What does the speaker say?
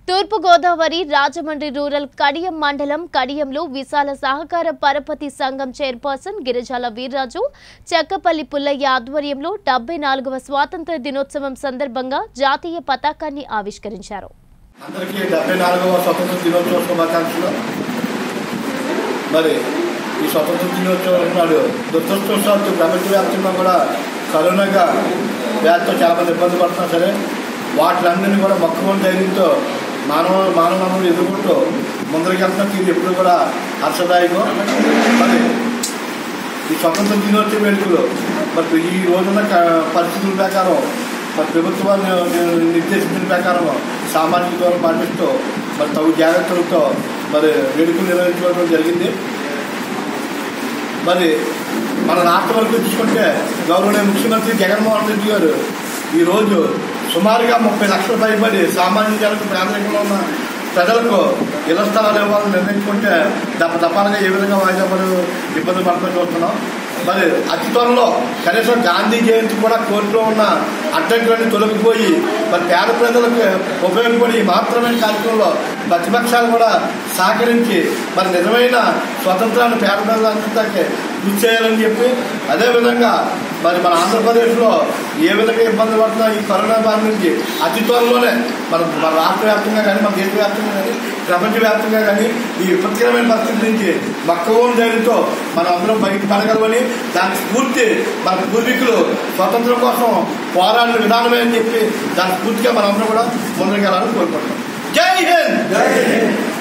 తూర్పుగోదావరి Rajahmundry rural Kadiyam మండలం కడియంలో విశాల సహకార పరపతి సంఘం చైర్పర్సన్ గిరిజాల వీర్రాజు చెక్కపల్లి పుల్లయ్య ఆధ్వర్యంలో డెబ్బై నాలుగవ స్వాతంత్ర దినోత్సవం సందర్భంగా జాతీయ పతాకాన్ని ఆవిష్కరించారు అందరికీ డెబ్బై నాలుగవ స్వతంత్ర దినోత్సవ శుభాకాంక్షలు మరి ఈ స్వతంత్ర దినోత్సవం నాడు దురదృష్టవశాత్తు ప్రపంచవ్యాప్తంగా కూడా కరోనాగా వ్యాధితో చాలా మంది ఇబ్బంది పడుతున్నా సరే వాటిలన్నింటినీ కూడా మక్కువ ధైర్యంతో మానవ మానవులను ఎదుర్కొంటూ ముందరికి వెళ్తున్న తీరు ఎప్పుడు కూడా హర్షదాయకం మరి ఈ స్వతంత్ర దినోత్సవ వేడుకలు మరి ఈ రోజున్న క- పరిస్థితుల ప్రకారం మరి ప్రభుత్వాన్ని నిర్దేశించిన ప్రకారం సామాజిక దూరం పాటిస్తూ మరి తగు జాగ్రత్తలతో మరి వేడుకలు నిర్వహించుకోవడం జరిగింది మరి మన రాష్ట్ర వరకు తీసుకుంటే గౌరవనీయ ముఖ్యమంత్రి జగన్మోహన్ రెడ్డి గారు ఈరోజు సుమారుగా ముప్పై లక్షల పైబడి సామాన్య జనకు పేదరికంలో ఉన్న ప్రజలకు ఇళ్ల స్థలాలు ఇవ్వాలని నిర్ణయించుకుంటే దప్ప దపాలుగా ఏ విధంగా వాయిదా పడి ఇబ్బంది పడుతూ చూస్తున్నాం మరి అతి త్వరలో కనీసం గాంధీ జయంతి కూడా కోర్టులో ఉన్న అడ్డంకులన్నీ తొలగిపోయి మరి పేద ప్రజలకు ఉపయోగపడి ఈ మాత్రమైన కార్యక్రమంలో ప్రతిపక్షాలు కూడా సహకరించి మరి నిజమైన స్వతంత్రాన్ని పేద ప్రజలందరికీ కృషి చేయాలని చెప్పి అదేవిధంగా మరి మన ఆంధ్రప్రదేశ్లో ఏ విధంగా ఇబ్బంది పడుతున్నా ఈ కరోనా బారి నుంచి అతి త్వరలోనే మన మన రాష్ట్ర వ్యాప్తంగా కానీ మన దేశవ్యాప్తంగా కానీ ప్రపంచవ్యాప్తంగా కానీ ఈ విపత్కరమైన పరిస్థితి నుంచి మక్కువ ధైర్యంతో మనం అందరం బయట పడగలమని దాని స్ఫూర్తి మన పూర్వీకులు స్వతంత్రం కోసం పోరాడిన విధానమే అని చెప్పి దాని స్ఫూర్తిగా మనం అందరం కూడా ముందుకెళ్ళాలని కోరుకుంటున్నాం జై హింద్